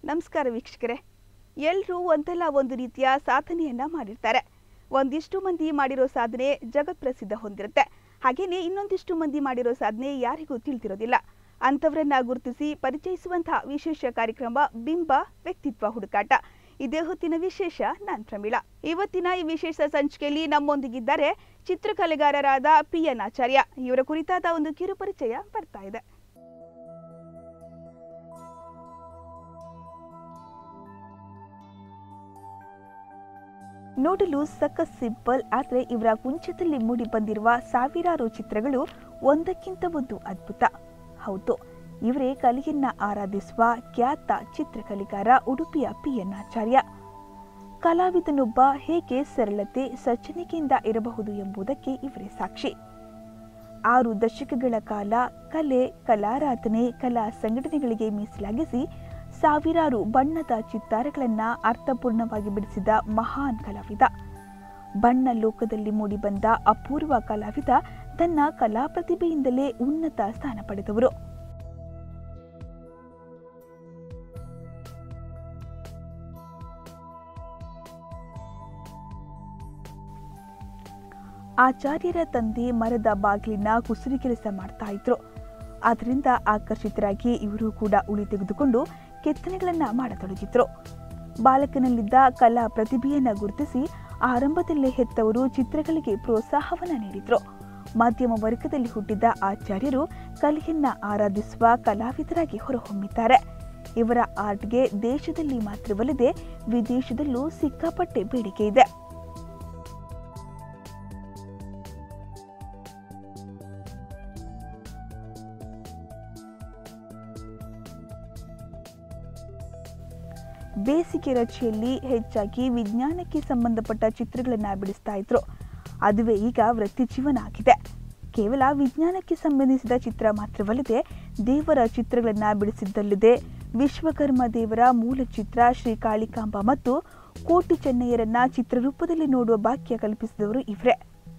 ನಮಸ್ಕಾರ ವೀಕ್ಷಕರೇ ಎಲ್ಲರೂ ಒಂದಲ್ಲ ಒಂದು ರೀತಿಯ ಸಾಧನೆಯನ್ನ ಮಾಡಿರ್ತಾರೆ ಒಂದಿಷ್ಟು ಮಂದಿ ಮಾಡಿರೋ ಸಾಧನೆ ಜಗತ್ಪ್ರಸಿದ್ಧ ಹೊಂದಿರುತ್ತೆ ಹಾಗೇನೆ ಇನ್ನೊಂದಿಷ್ಟು ಮಂದಿ ಮಾಡಿರೋ ಸಾಧನೆ ಯಾರಿಗೂ ತಿಳಿದಿರೋದಿಲ್ಲ ಅಂಥವರನ್ನ ಗುರುತಿಸಿ ಪರಿಚಯಿಸುವಂತಹ ವಿಶೇಷ ಕಾರ್ಯಕ್ರಮ ಬಿಂಬ ವ್ಯಕ್ತಿತ್ವ ಹುಡುಕಾಟ ಇದೇ ಹೊತ್ತಿನ ವಿಶೇಷ ನಾನ್ ಪ್ರಮೀಳಾ ಇವತ್ತಿನ ಈ ವಿಶೇಷ ಸಂಚಿಕೆಯಲ್ಲಿ ನಮ್ಮೊಂದಿಗಿದ್ದಾರೆ ಚಿತ್ರಕಲೆಗಾರರಾದ ಪಿ ಎನ್ ಆಚಾರ್ಯ ಇವರ ಕುರಿತಾದ ಒಂದು ಕಿರು ಪರಿಚಯ ಬರ್ತಾ ಇದೆ ನೋಡಲು ಸಖತ್ ಸಿಂಪಲ್ ಆದರೆ ಇವರ ಕುಂಚದಲ್ಲಿ ಮೂಡಿ ಬಂದಿರುವ ಸಾವಿರಾರು ಚಿತ್ರಗಳು ಒಂದಕ್ಕಿಂತ ಒಂದು ಅದ್ಭುತ ಹೌದು ಇವರೇ ಕಲೆಯನ್ನ ಆರಾಧಿಸುವ ಖ್ಯಾತ ಚಿತ್ರಕಲೆಗಾರ ಉಡುಪಿಯ ಪಿ ಎನ್ ಆಚಾರ್ಯ ಕಲಾವಿದನೊಬ್ಬ ಹೇಗೆ ಸರಳತೆ ಸಜ್ಜನಿಕೆಯಿಂದ ಇರಬಹುದು ಎಂಬುದಕ್ಕೆ ಇವರೇ ಸಾಕ್ಷಿ ಆರು ದಶಕಗಳ ಕಾಲ ಕಲೆ ಕಲಾರಾಧನೆ ಕಲಾ ಸಂಘಟನೆಗಳಿಗೆ ಮೀಸಲಾಗಿಸಿ ಸಾವಿರಾರು ಬಣ್ಣದ ಚಿತ್ತಾರಗಳನ್ನ ಅರ್ಥಪೂರ್ಣವಾಗಿ ಬಿಡಿಸಿದ ಮಹಾನ್ ಕಲಾವಿದ ಬಣ್ಣ ಲೋಕದಲ್ಲಿ ಮೂಡಿಬಂದ ಅಪೂರ್ವ ಕಲಾವಿದ ತನ್ನ ಕಲಾ ಪ್ರತಿಭೆಯಿಂದಲೇ ಉನ್ನತ ಸ್ಥಾನ ಪಡೆದವರು ಆಚಾರ್ಯರ ತಂದೆ ಮರದ ಬಾಗಿಲಿನ ಕುಸುರಿ ಕೆಲಸ ಮಾಡ್ತಾ ಇದ್ರು ಅದರಿಂದ ಆಕರ್ಷಿತರಾಗಿ ಇವರು ಕೂಡ ಉಳಿ ತೆಗೆದುಕೊಂಡು ಕೆತ್ತನೆಗಳನ್ನ ಮಾಡತೊಡಗಿದ್ರು ಬಾಲಕನಲ್ಲಿದ್ದ ಕಲಾ ಪ್ರತಿಭೆಯನ್ನ ಗುರುತಿಸಿ ಆರಂಭದಲ್ಲೇ ಹೆತ್ತವರು ಚಿತ್ರಗಳಿಗೆ ಪ್ರೋತ್ಸಾಹವನ್ನ ನೀಡಿದ್ರು ಮಧ್ಯಮ ವರ್ಗದಲ್ಲಿ ಹುಟ್ಟಿದ ಆಚಾರ್ಯರು ಕಲೆಯನ್ನ ಆರಾಧಿಸುವ ಕಲಾವಿದರಾಗಿ ಹೊರಹೊಮ್ಮಿದ್ದಾರೆ ಇವರ ಆರ್ಟ್ಗೆ ದೇಶದಲ್ಲಿ ಮಾತ್ರವಲ್ಲದೆ ವಿದೇಶದಲ್ಲೂ ಸಿಕ್ಕಾಪಟ್ಟೆ ಬೇಡಿಕೆ ಇದೆ ಬೇಸಿಗೆ ರಜೆಯಲ್ಲಿ ಹೆಚ್ಚಾಗಿ ವಿಜ್ಞಾನಕ್ಕೆ ಸಂಬಂಧಪಟ್ಟ ಚಿತ್ರಗಳನ್ನ ಬಿಡಿಸ್ತಾ ಇದ್ರು ಅದುವೇ ಈಗ ವೃತ್ತಿ ಜೀವನ ಆಗಿದೆ ಕೇವಲ ವಿಜ್ಞಾನಕ್ಕೆ ಸಂಬಂಧಿಸಿದ ಚಿತ್ರ ಮಾತ್ರವಲ್ಲದೆ ದೇವರ ಚಿತ್ರಗಳನ್ನ ಬಿಡಿಸಿದ್ದಲ್ಲದೆ ವಿಶ್ವಕರ್ಮ ದೇವರ ಮೂಲ ಚಿತ್ರ ಶ್ರೀ ಕಾಳಿಕಾಂಬ ಮತ್ತು ಕೋಟಿ ಚೆನ್ನಯ್ಯರನ್ನ ಚಿತ್ರರೂಪದಲ್ಲಿ ನೋಡುವ ಭಾಗ್ಯ ಕಲ್ಪಿಸಿದವರು ಇವರೇ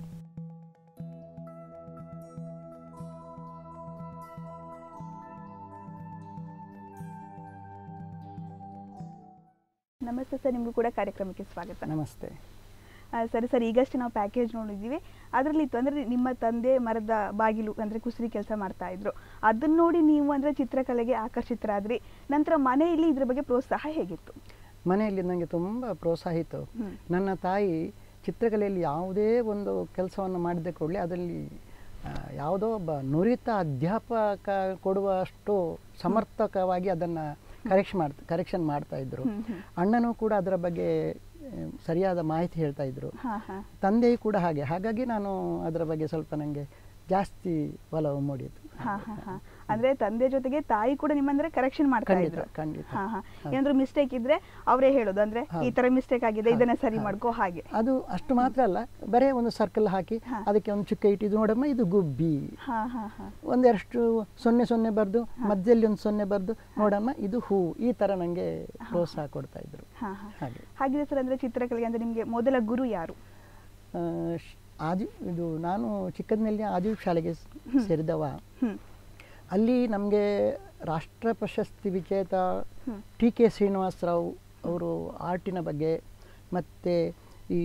ನಮಸ್ತೆ ಸರ್ ನಿಮಗೂ ಕೂಡ ಕಾರ್ಯಕ್ರಮಕ್ಕೆ ಸ್ವಾಗತ ನಮಸ್ತೆ ಆ, ಸರಿ ಸರ್ ಈಗಷ್ಟೇ ನಾವು ಪ್ಯಾಕೇಜ್ ನೋಡಿದ್ದೀವಿ ಅದರಲ್ಲಿ ಇತ್ತು ಅಂದರೆ ನಿಮ್ಮ ತಂದೆ ಮರದ ಬಾಗಿಲು ಅಂದರೆ ಕುಸರಿ ಕೆಲಸ ಮಾಡ್ತಾ ಇದ್ರು ಅದನ್ನ ನೋಡಿ ನೀವು ಅಂದರೆ ಚಿತ್ರಕಲೆಗೆ ಆಕರ್ಷಿತರಾದ್ರಿ ನಂತರ ಮನೆಯಲ್ಲಿ ಇದ್ರ ಬಗ್ಗೆ ಪ್ರೋತ್ಸಾಹ ಹೇಗಿತ್ತು ಮನೆಯಲ್ಲಿ ನನಗೆ ತುಂಬ ಪ್ರೋತ್ಸಾಹ ಇತ್ತು ಹ್ಮ್. ನನ್ನ ತಾಯಿ ಚಿತ್ರಕಲೆಯಲ್ಲಿ ಯಾವುದೇ ಒಂದು ಕೆಲಸವನ್ನು ಮಾಡಿದ ಕೂಡಲೇ ಅದರಲ್ಲಿ ಆ, ಯಾವುದೋ ಒಬ್ಬ ನುರಿತ ಅಧ್ಯಾಪಕ ಕೊಡುವಷ್ಟು ಸಮರ್ಥಕವಾಗಿ ಅದನ್ನು ಕರೆಕ್ಷನ್ ಮಾಡ್ತಾ ಕರೆಕ್ಷನ್ ಮಾಡ್ತಾ ಇದ್ರು ಹ್ಮ್, ಹ್ಮ್. ಅಣ್ಣನೂ ಕೂಡ ಅದರ ಬಗ್ಗೆ ಆ, ಸರಿಯಾದ ಮಾಹಿತಿ ಹೇಳ್ತಾ ಇದ್ರು ಹಾ ಹಾ ತಂದೆಯೂ ಕೂಡ ಹಾಗೆ ಹಾಗಾಗಿ ನಾನು ಅದರ ಬಗ್ಗೆ ಸ್ವಲ್ಪ ನನಗೆ ಜಾಸ್ತಿ ಒಲವು ಮೂಡಿತು ಹಾ ಹಾ ಹಾ ಅಂದ್ರೆ ತಂದೆ ಜೊತೆಗೆ ತಾಯಿ ಕೂಡ ನಿಮ್ಮಂದ್ರೆ ಕರೆಕ್ಷನ್ ಮಾಡ್ತಾ ಖಂಡಿತ, ಇದ್ರು ಖಂಡಿತ. ಹಾ ಹಾ ಹೌದು. ಏನಾದ್ರು ಮಿಸ್ಟೇಕ್ ಇದ್ರೆ ಅವರೇ ಹೇಳೋದು ಅಂದ್ರೆ ಈ ಹೌದು. ತರ ಮಿಸ್ಟೇಕ್ ಆಗಿದೆ ಇದನ್ನ ಹೌದು, ಸರಿ ಹೌದು. ಮಾಡ್ಕೋ ಹಾಗೆ ಅದು ಅಷ್ಟು ಮಾತ್ರ ಅಲ್ಲ ಬರೇ ಒಂದು ಸರ್ಕಲ್ ಹಾಕಿ ಹಾ. ಅದಕ್ಕೆ ಒಂದು ಚುಕ್ಕ ಇಟ್ಟಿದ್ದು ನೋಡಮ್ಮ ಇದು ಗುಬ್ಬಿ ಹಾ ಹಾ ಹಾ ಒಂದೆರಷ್ಟು ಸೊನ್ನೆ ಸೊನ್ನೆ ಬರೆದು ಮಧ್ಯದಲ್ಲಿ ಒಂದು ಸೊನ್ನೆ ಬರೆದು ನೋಡಮ್ಮ ಇದು ಹೂ ಈ ಥರ ನನಗೆ ಪ್ರೋತ್ಸಾಹ ಕೊಡ್ತಾ ಇದ್ರು ಹಾ ಹಾ ಹಾಗೆ ಹಾಗಿದೆ ಸರ್ ಅಂದ್ರೆ ಚಿತ್ರಕಲೆಗೆ ಅಂದ್ರೆ ನಿಮ್ಗೆ ಮೊದಲ ಗುರು ಯಾರು ಆ, ಶ್- ಆದಿ ಇದು ನಾನು ಚಿಕ್ಕಂದಿನಲ್ಲಿ ಆದಿವ್ ಶಾಲೆಗೆ ಸ್- ಸೇರಿದವ ಹ್ಮ್ ಅಲ್ಲಿ ನಮಗೆ ರಾಷ್ಟ್ರ ಪ್ರಶಸ್ತಿ ವಿಜೇತ ಹ್ಮ್. ಟಿ ಕೆ ಶ್ರೀನಿವಾಸರಾವ್ ಅವರು ಆರ್ಟಿನ ಬಗ್ಗೆ ಮತ್ತು ಈ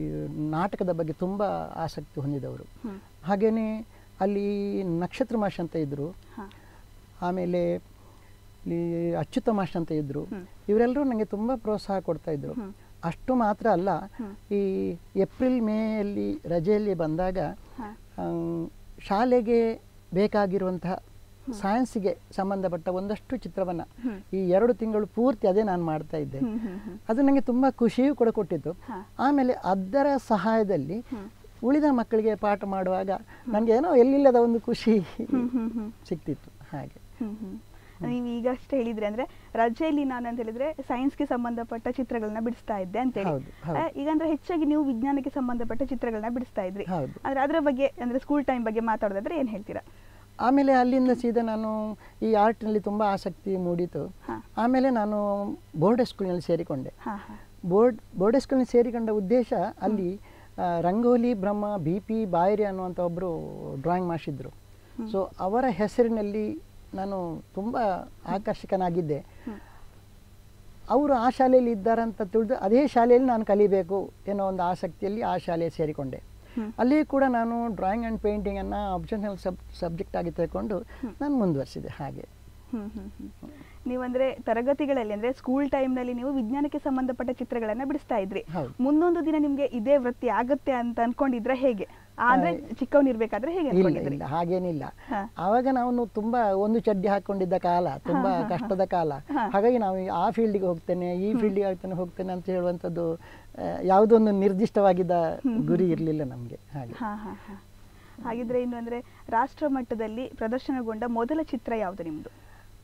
ನಾಟಕದ ಬಗ್ಗೆ ತುಂಬ ಆಸಕ್ತಿ ಹೊಂದಿದವರು ಹ್ಮ್ ಹಾಗೆಯೇ ಅಲ್ಲಿ ನಕ್ಷತ್ರ ಮಾಷ್ ಅಂತ ಇದ್ದರು ಹಾ ಆಮೇಲೆ ಇಲ್ಲಿ ಅಚ್ಯುತ ಮಾಷ್ ಅಂತ ಇದ್ದರು ಹ್ಮ್. ಇವರೆಲ್ಲರೂ ನನಗೆ ತುಂಬ ಪ್ರೋತ್ಸಾಹ ಕೊಡ್ತಾ ಇದ್ರು ಹ್ಮ್. ಅಷ್ಟು ಮಾತ್ರ ಅಲ್ಲ ಹ್ಮ್. ಈ ಏಪ್ರಿಲ್ ಮೇಯಲ್ಲಿ ರಜೆಯಲ್ಲಿ ಬಂದಾಗ ಹಾ ಆಮ್, ಶಾಲೆಗೆ ಬೇಕಾಗಿರುವಂತಹ ಸೈನ್ಸಿಗೆ ಸಂಬಂಧಪಟ್ಟ ಒಂದಷ್ಟು ಚಿತ್ರವನ್ನು ಹ್ಮ್. ಈ ಎರಡು ತಿಂಗಳು ಪೂರ್ತಿ ಅದೇ ನಾನು ಮಾಡ್ತಾ ಇದ್ದೆ ಹ್ಮ್ ಹ್ಮ್ ಹ್ಮ್ ಅದು ನನಗೆ ತುಂಬ ಖುಷಿಯೂ ಕೂಡ ಕೊಟ್ಟಿತ್ತು ಹಾ. ಆಮೇಲೆ ಅದರ ಸಹಾಯದಲ್ಲಿ ಹ್ಮ್. ಉಳಿದ ಮಕ್ಕಳಿಗೆ ಪಾಠ ಮಾಡುವಾಗ ನನಗೆ ಏನೋ ಎಲ್ಲಿಲ್ಲದ ಒಂದು ಖುಷಿ ಹ್ಮ್ ಹ್ಮ್ ಹ್ಮ್ ಸಿಗ್ತಿತ್ತು ಹಾಗೆ ಹ್ಮ್ ಹ್ಮ್ ನೀವು ಈಗಷ್ಟೇ ಹೇಳಿದ್ರಿ ಅಂದ್ರೆ ರಜೆಯಲ್ಲಿ ನಾನು ಅಂತ ಹೇಳಿದ್ರೆ ಸೈನ್ಸ್ಗೆ ಸಂಬಂಧಪಟ್ಟ ಚಿತ್ರಗಳನ್ನ ಬಿಡಿಸ್ತಾ ಇದ್ದೆ ಅಂತ ಹೇಳಿ ಹೌದು, ಹೌದು. ಈಗ ಅಂದ್ರೆ ಹೆಚ್ಚಾಗಿ ನೀವು ವಿಜ್ಞಾನಕ್ಕೆ ಸಂಬಂಧಪಟ್ಟ ಚಿತ್ರಗಳನ್ನ ಬಿಡಿಸ್ತಾ ಇದ್ರಿ ಹೌದು. ಅಂದ್ರೆ ಅದರ ಬಗ್ಗೆ ಅಂದ್ರೆ ಸ್ಕೂಲ್ ಟೈಮ್ ಬಗ್ಗೆ ಮಾತಾಡೋದಾದ್ರೆ ಏನ್ ಹೇಳ್ತೀರಾ ಆಮೇಲೆ ಅಲ್ಲಿಂದ ಸೀದಾ ನಾನು ಈ ಆರ್ಟ್ನಲ್ಲಿ ತುಂಬ ಆಸಕ್ತಿ ಮೂಡಿತು ಹಾ. ಆಮೇಲೆ ನಾನು ಬೋರ್ಡ್ ಸ್ಕೂಲ್ನಲ್ಲಿ ಸೇರಿಕೊಂಡೆ ಹಾ ಹಾ ಬೋರ್ಡ್ ಬೋರ್ಡ್ ಸ್ಕೂಲ್ನಲ್ಲಿ ಸೇರಿಕೊಂಡ ಉದ್ದೇಶ ಅಲ್ಲಿ ಆ, ರಂಗೋಲಿ ಬ್ರಹ್ಮ ಬಿ ಪಿ ಬಾಯರಿ ಅನ್ನುವಂಥ ಒಬ್ಬರು ಡ್ರಾಯಿಂಗ್ ಮಾಡಿಸಿದ್ರು ಸೊ ಅವರ ಹೆಸರಿನಲ್ಲಿ ನಾನು ತುಂಬ ಆಕರ್ಷಕನಾಗಿದ್ದೆ ಅವರು ಆ ಶಾಲೆಯಲ್ಲಿ ಇದ್ದಾರೆ ಅಂತ ತಿಳಿದು ಅದೇ ಶಾಲೆಯಲ್ಲಿ ನಾನು ಕಲಿಬೇಕು ಅನ್ನೋ ಒಂದು ಆಸಕ್ತಿಯಲ್ಲಿ ಆ ಶಾಲೆಗೆ ಸೇರಿಕೊಂಡೆ ಹ್ಮ್. ಅಲ್ಲಿ ಕೂಡ ನಾನು ಡ್ರಾಯಿಂಗ್ ಆ್ಯಂಡ್ ಪೇಂಟಿಂಗನ್ನು ಆಪ್ಷನಲ್ ಸಬ್ ಸಬ್ಜೆಕ್ಟ್ ಆಗಿ ತೆಗೆದುಕೊಂಡು ನಾನು ಮುಂದುವರಿಸಿದೆ ಹಾಗೆ ಹ್ಮ್ ಹ್ಮ್ ಹ್ಮ್. ನೀವಂದ್ರೆ ತರಗತಿಗಳಲ್ಲಿ ಅಂದ್ರೆ ಸ್ಕೂಲ್ ಟೈಮ್ನಲ್ಲಿ ನೀವು ವಿಜ್ಞಾನಕ್ಕೆ ಸಂಬಂಧಪಟ್ಟ ಚಿತ್ರಗಳನ್ನ ಬಿಡಿಸ್ತಾ ಇದ್ರಿ ಹೌದು. ಮುಂದೊಂದು ದಿನ ನಿಮ್ಗೆ ಇದೇ ವೃತ್ತಿ ಆಗತ್ತೆ ಅಂತ ಅನ್ಕೊಂಡಿದ್ರೆ ಹೇಗೆ ಆ, ಅಂದ್ರೆ ಚಿಕ್ಕವನಿರ್ಬೇಕಾದ್ರೆ ಹೇಗೆ ಇಲ್ಲ ಅನ್ಕೊಂಡಿದ್ರಿ ಇಲ್ಲ ಹಾಗೇನಿಲ್ಲ ಹಾ. ಆವಾಗ ನಾವು ತುಂಬಾ ಒಂದು ಚಡ್ಡಿ ಹಾಕೊಂಡಿದ್ದ ಕಾಲ ತುಂಬಾ ಕಷ್ಟದ ಕಾಲ ಹಾ. ಹಾಗಾಗಿ ನಾವು ಆ ಫೀಲ್ಡಿಗೆ ಹೋಗ್ತೇನೆ ಈ ಫೀಲ್ಡಿಗೆ ಹೋಗ್ತೇನೆ ಹೋಗ್ತೇನೆ ಅಂತ ಹೇಳುವಂಥದ್ದು ಆ, ಯಾವುದೋ ಒಂದು ನಿರ್ದಿಷ್ಟವಾಗಿದ್ದ ಗುರಿ ಇರಲಿಲ್ಲ ನಮಗೆ ಹಾಗೆ ಹಾ ಹಾ ಹಾ ಹಾಗಿದ್ರೆ ಇನ್ನು ಅಂದ್ರೆ ರಾಷ್ಟ್ರ ಮಟ್ಟದಲ್ಲಿ ಪ್ರದರ್ಶನಗೊಂಡ ಮೊದಲ ಚಿತ್ರ ಯಾವುದು ನಿಮ್ದು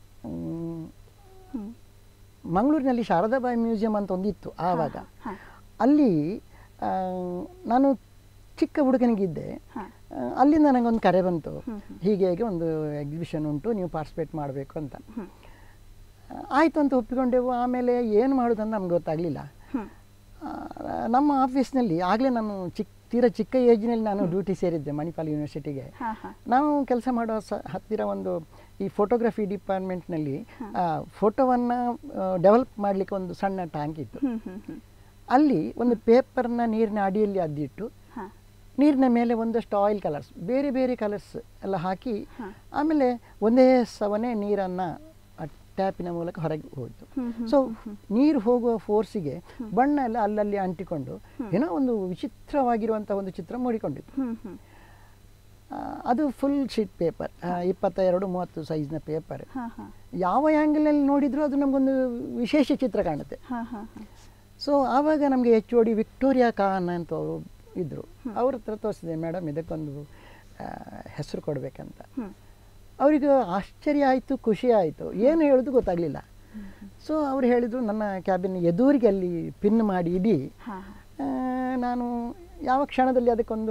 ಮ್, ಹ್ಮ್. ಮಂಗಳೂರಿನಲ್ಲಿ ಶಾರದಾಬಾಯಿ ಮ್ಯೂಸಿಯಂ ಅಂತ ಒಂದಿತ್ತು ಆವಾಗ ಹಾ, ಅಲ್ಲಿ ಆ, ನಾನು ಚಿಕ್ಕ ಹುಡುಗನಿಗಿದ್ದೆ ಹಾ. ಆ, ಅಲ್ಲಿಂದ ನನಗೊಂದು ಕರೆ ಬಂತು ಹ್ಮ್, ಹ್ಮ್. ಹೀಗೆ ಹೀಗೆ ಒಂದು ಎಕ್ಸಿಬಿಷನ್ ಉಂಟು ನೀವು ಪಾರ್ಟಿಸಿಪೇಟ್ ಮಾಡಬೇಕು ಅಂತ ಹ್ಮ್. ಆಯಿತು ಅಂತ ಒಪ್ಪಿಕೊಂಡೆವು ಆಮೇಲೆ ಏನು ಮಾಡೋದಂತ ನಮ್ಗೆ ಗೊತ್ತಾಗಲಿಲ್ಲ ಹ್ಮ್. ನಮ್ಮ ಆಫೀಸ್ನಲ್ಲಿ ಆಗಲೇ ನಾನು ಚಿಕ್ಕ ತೀರಾ ಚಿಕ್ಕ ಏಜ್ನಲ್ಲಿ ನಾನು ಡ್ಯೂಟಿ ಸೇರಿದ್ದೆ ಮಣಿಪಾಲ್ ಯೂನಿವರ್ಸಿಟಿಗೆ ಹಾ, ಹಾ. ನಾವು ಕೆಲಸ ಮಾಡೋ ಸ ಹತ್ತಿರ ಒಂದು ಈ ಫೋಟೋಗ್ರಫಿ ಡಿಪಾರ್ಟ್ಮೆಂಟ್ನಲ್ಲಿ ಫೋಟೋವನ್ನು ಡೆವಲಪ್ ಮಾಡಲಿಕ್ಕೆ ಒಂದು ಸಣ್ಣ ಟ್ಯಾಂಕ್ ಇತ್ತು ಹ್ಮ್, ಹ್ಮ್, ಹ್ಮ್. ಅಲ್ಲಿ ಒಂದು ಪೇಪರ್ನ ನೀರಿನ ಅಡಿಯಲ್ಲಿ ಅದ್ದಿಟ್ಟು ಹಾ. ನೀರಿನ ಮೇಲೆ ಒಂದಷ್ಟು ಆಯಿಲ್ ಕಲರ್ಸ್ ಬೇರೆ ಬೇರೆ ಕಲರ್ಸ್ ಎಲ್ಲ ಹಾಕಿ ಹಾ. ಆಮೇಲೆ ಒಂದೇ ಸವನೆ ನೀರನ್ನು ಟ್ಯಾಪಿನ ಮೂಲಕ ಹೊರಗೆ ಹೋಯಿತು ಹ್ಮ್, ಹ್ಮ್, ಸೊ ನೀರು ಹೋಗುವ ಫೋರ್ಸಿಗೆ ಬಣ್ಣ ಎಲ್ಲ ಅಲ್ಲಲ್ಲಿ ಅಂಟಿಕೊಂಡು ಏನೋ ಒಂದು ವಿಚಿತ್ರವಾಗಿರುವಂಥ ಒಂದು ಚಿತ್ರ ಮೂಡಿಕೊಂಡಿತ್ತು ಹ್ಮ್, ಹ್ಮ್. ಆ, ಅದು ಫುಲ್ ಶೀಟ್ ಪೇಪರ್ ಇಪ್ಪತ್ತ ಎರಡು ಮೂವತ್ತು ಸೈಜ್ನ ಪೇಪರ್ ಹಾ, ಹಾ. ಯಾವ ಆ್ಯಂಗಲಲ್ಲಿ ನೋಡಿದರೂ ಅದು ನಮಗೊಂದು ವಿಶೇಷ ಚಿತ್ರ ಕಾಣುತ್ತೆ ಹಾ, ಹಾ, ಹಾ. ಸೊ ಆವಾಗ ನಮಗೆ H O D Victoria Khan ಅಂತ ಅವರು ಇದ್ದರು ಅವ್ರ ಹತ್ರ ತೋರಿಸಿದೆ ಮೇಡಮ್ ಇದಕ್ಕೊಂದು ಆ, ಹೆಸರು ಕೊಡಬೇಕಂತ ಹ್ಮ್. ಅವರಿಗೆ ಆಶ್ಚರ್ಯ ಆಯಿತು ಖುಷಿ ಆಯಿತು ಏನು ಹೇಳೋದು ಗೊತ್ತಾಗಲಿಲ್ಲ ಸೊ ಅವ್ರು ಹೇಳಿದರು ನನ್ನ ಕ್ಯಾಬಿನ್ ಎದುರಿಗೆ ಅಲ್ಲಿ ಪಿನ್ ಮಾಡಿ ಇಡಿ ಹಾ, ಆ, ನಾನು ಯಾವ ಕ್ಷಣದಲ್ಲಿ ಅದಕ್ಕೊಂದು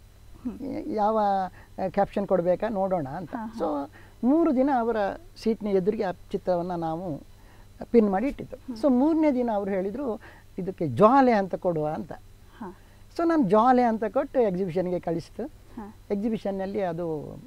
ಯಾವ ಕ್ಯಾಪ್ಷನ್ ಕೊಡಬೇಕಾ ನೋಡೋಣ ಅಂತ ಹಾ, ಹಾ. ಸೊ ಮೂರು ದಿನ ಅವರ ಸೀಟ್ನ ಎದುರಿಗೆ ಆ ಚಿತ್ರವನ್ನು ನಾವು ಪಿನ್ ಮಾಡಿ ಇಟ್ಟಿದ್ದು ಸೊ ಮೂರನೇ ದಿನ ಅವರು ಹೇಳಿದರು ಇದಕ್ಕೆ ಜ್ವಾಲೆ ಅಂತ ಕೊಡುವ ಅಂತ ಹಾ. ಸೊ ನಾನು ಜ್ವಾಲೆ ಅಂತ ಕೊಟ್ಟು ಎಕ್ಸಿಬಿಷನ್ಗೆ ಕಳಿಸಿತು ಹಾ. ಎಕ್ಸಿಬಿಷನ್ನಲ್ಲಿ ಅದು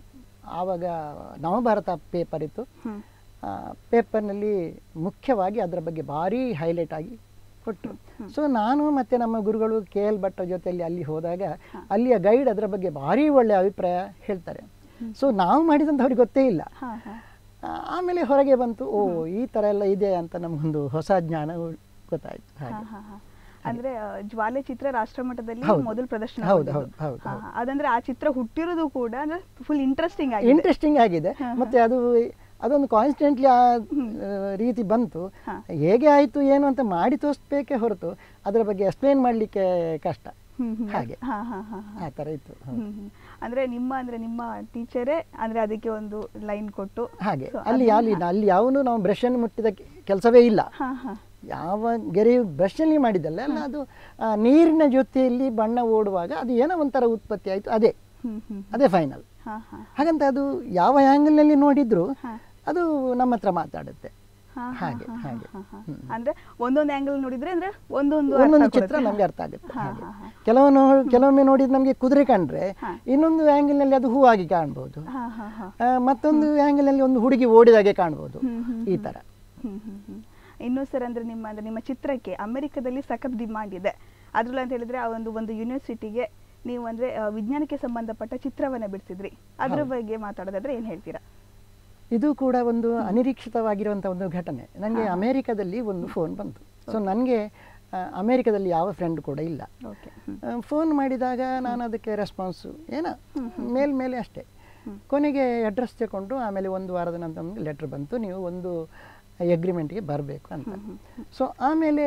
ಆವಾಗ ನವಭಾರತ ಪೇಪರ್ ಇತ್ತು ಹ್ಮ್. ಆ, ಪೇಪರ್ನಲ್ಲಿ ಮುಖ್ಯವಾಗಿ ಅದರ ಬಗ್ಗೆ ಭಾರಿ ಹೈಲೈಟ್ ಆಗಿ ಕೊಟ್ಟರು ಸೊ ನಾನು ಮತ್ತು ನಮ್ಮ ಗುರುಗಳು ಕೆ ಎಲ್ ಭಟ್ರ ಜೊತೆಯಲ್ಲಿ ಅಲ್ಲಿ ಹೋದಾಗ ಅಲ್ಲಿಯ ಗೈಡ್ ಅದರ ಬಗ್ಗೆ ಭಾರಿ ಒಳ್ಳೆಯ ಅಭಿಪ್ರಾಯ ಹೇಳ್ತಾರೆ ಸೊ ನಾವು ಮಾಡಿದಂತ ಅವ್ರಿಗೆ ಗೊತ್ತೇ ಇಲ್ಲ ಹಾ, ಹಾ. ಆ, ಆಮೇಲೆ ಹೊರಗೆ ಬಂತು ಓ ಈ ಥರ ಎಲ್ಲ ಇದೆ ಅಂತ ನಮಗೊಂದು ಹೊಸ ಜ್ಞಾನ ಉ- ಗೊತ್ತಾಯ್ತು ಹಾ, ಹಾಗೆ ಹಾ, ಹಾ. ಅಂದ್ರೆ ಆ, ಜ್ವಾಲೆ ಚಿತ್ರ ರಾಷ್ಟ್ರ ಮಟ್ಟದಲ್ಲಿ ಹೌದು. ಮೊದಲು ಪ್ರದರ್ಶನ ಹೌದು, ಗೊಂಡಿದ್ದು. ಹೌದು, ಹೌದು, ಹಾ, ಹೌದು. ಹಾ. ಅದಂದ್ರೆ ಆ ಚಿತ್ರ ಹುಟ್ಟಿರೋದು ಕೂಡ ಅಂದ್ರೆ ಫುಲ್ ಇಂಟ್ರೆಸ್ಟಿಂಗ್ ಆಗಿದೆ ಇಂಟ್ರೆಸ್ಟಿಂಗ್ ಆಗಿದೆ ಮತ್ತೆ ಅದು ಅದೊಂದು ಕಾನ್ಸ್ಟೆಂಟ್ಲಿ ಆ ಆ, ರೀತಿ ಬಂತು ಹಾ. ಹೇಗೆ ಆಯಿತು ಏನು ಅಂತ ಮಾಡಿ ತೋರಿಸ್ಬೇಕೇ ಹೊರತು ಅದರ ಬಗ್ಗೆ ಎಕ್ಸ್ಪ್ಲೇನ್ ಮಾಡಲಿಕ್ಕೆ ಕಷ್ಟ ಹ್ಮ್, ಹ್ಮ್. ಹಾಗೆ ಹಾ, ಹಾ, ಹಾ, ಹಾ. ಆ ಥರ ಇತ್ತು ಹೌದು. ಹ್ಮ್, ಹ್ಮ್. ಅಂದ್ರೆ ನಿಮ್ಮ ಅಂದ್ರೆ ನಿಮ್ಮ ಟೀಚರೇ ಅಂದ್ರೆ ಅದಕ್ಕೆ ಒಂದು ಲೈನ್ ಕೊಟ್ಟು ಹಾಗೆ So, ಅಲ್ಲಿ ಅದನ್ನ- ಅಲ್ಲಿ ಅಲ್ಲಿ ಯಾವನು ನಾವು ಬ್ರಷನ್ನು ಮುಟ್ಟಿದ ಕೆಲಸವೇ ಇಲ್ಲ ಹಾ, ಹಾ. ಯಾವ ಗೆರೆಯು ಬ್ರಷಲ್ಲಿ ಮಾಡಿದ್ದಲ್ಲ ಅಲ್ಲ ಅದು ಆ, ನೀರಿನ ಜೊತೆಯಲ್ಲಿ ಬಣ್ಣ ಓಡುವಾಗ ಅದು ಏನೋ ಒಂಥರ ಉತ್ಪತ್ತಿ ಆಯಿತು ಅದೇ ಹ್ಮ್, ಹ್ಮ್. ಅದೇ ಫೈನಲ್ ಹಾ, ಹಾ. ಹಾಗಂತ ಅದು ಯಾವ ಆ್ಯಂಗಲ್ನಲ್ಲಿ ನೋಡಿದ್ರು ಹಾ. ಅದು ನಮ್ಮ ಹತ್ರ ಮಾತಾಡುತ್ತೆ ಹಾ, ಹಾ, ಹಾಗೆ, ಹಾ, ಹಾಗೆ. ಹಾ, ಹಾ. ಹ್ಮ್. ಅಂದ್ರೆ ಒಂದೊಂದು ಆಂಗಲ್ ನೋಡಿದ್ರೆ ಅಂದ್ರೆ ಒಂದೊಂದು ಅರ್ಥ ಒಂದೊಂದು ಚಿತ್ರ ಕೊಡುತ್ತೆ. ನಮ್ಗೆ ಅರ್ಥ ಆಗುತ್ತೆ ಹಾ, ಹಾಗೆ ಹಾ, ಹಾ. ಕೆಲವೊಂದು ಕೆಲವೊಮ್ಮೆ ನೋಡಿದ್ರೆ ನಮಗೆ ಕುದುರೆ ಕಂಡ್ರೆ ಹಾ. ಇನ್ನೊಂದು ಆ್ಯಂಗಲ್ನಲ್ಲಿ ಅದು ಹೂವಾಗಿ ಕಾಣ್ಬೋದು ಹಾ, ಹಾ, ಹಾ. ಆ, ಮತ್ತೊಂದು ಆ್ಯಂಗಲ್ನಲ್ಲಿ ಒಂದು ಹುಡುಗಿ ಓಡಿದಾಗೆ ಕಾಣ್ಬೋದು ಹ್ಮ್, ಹ್ಮ್, ಈ ಹ್ಮ್. ಥರ ಹ್ಮ್, ಹ್ಮ್, ಹ್ಮ್. ಇನ್ನು ಸರ್ ಅಂದ್ರೆ ನಿಮ್ಮ ಅಂದ್ರೆ ನಿಮ್ಮ ಚಿತ್ರಕ್ಕೆ ಅಮೆರಿಕದಲ್ಲಿ ಸಖತ್ ಡಿಮಾಂಡ್ ಇದೆ ಅದ್ರಲ್ಲಿ ಅಂತ ಹೇಳಿದ್ರೆ ಆ ಒಂದು ಒಂದು ಯೂನಿವರ್ಸಿಟಿಗೆ ನೀವು ಅಂದ್ರೆ ಆ, ವಿಜ್ಞಾನಕ್ಕೆ ಸಂಬಂಧಪಟ್ಟ ಚಿತ್ರವನ್ನ ಬಿಡಿಸಿದ್ರಿ ಅದ್ರ ಹೌದು. ಬಗ್ಗೆ ಮಾತಾಡೋದಾದ್ರೆ ಏನ್ ಹೇಳ್ತೀರಾ ಇದು ಕೂಡ ಒಂದು ಅನಿರೀಕ್ಷಿತವಾಗಿರುವಂಥ ಒಂದು ಘಟನೆ ನನಗೆ ಹಾ. ಅಮೇರಿಕದಲ್ಲಿ ಒಂದು ಫೋನ್ ಬಂತು ಸೊ ನನಗೆ ಅಮೇರಿಕದಲ್ಲಿ ಯಾವ ಫ್ರೆಂಡ್ ಕೂಡ ಇಲ್ಲ ಓಕೆ ಫೋನ್ ಮಾಡಿದಾಗ ನಾನು ಅದಕ್ಕೆ ರೆಸ್ಪಾನ್ಸು ಏನೋ ಹ್ಮ್, ಹ್ಮ್. ಮೇಲ್ ಮೇಲೆ ಅಷ್ಟೇ ಹ್ಮ್. ಕೊನೆಗೆ ಅಡ್ರೆಸ್ ತಗೊಂಡು ಆಮೇಲೆ ಒಂದು ವಾರದ ನಂತರ ನಮಗೆ ಲೆಟ್ರ್ ಬಂತು ನೀವು ಒಂದು ಎಗ್ರಿಮೆಂಟ್ಗೆ ಬರಬೇಕು ಅಂತ ಹ್ಮ್, ಹ್ಮ್, ಸೊ ಆಮೇಲೆ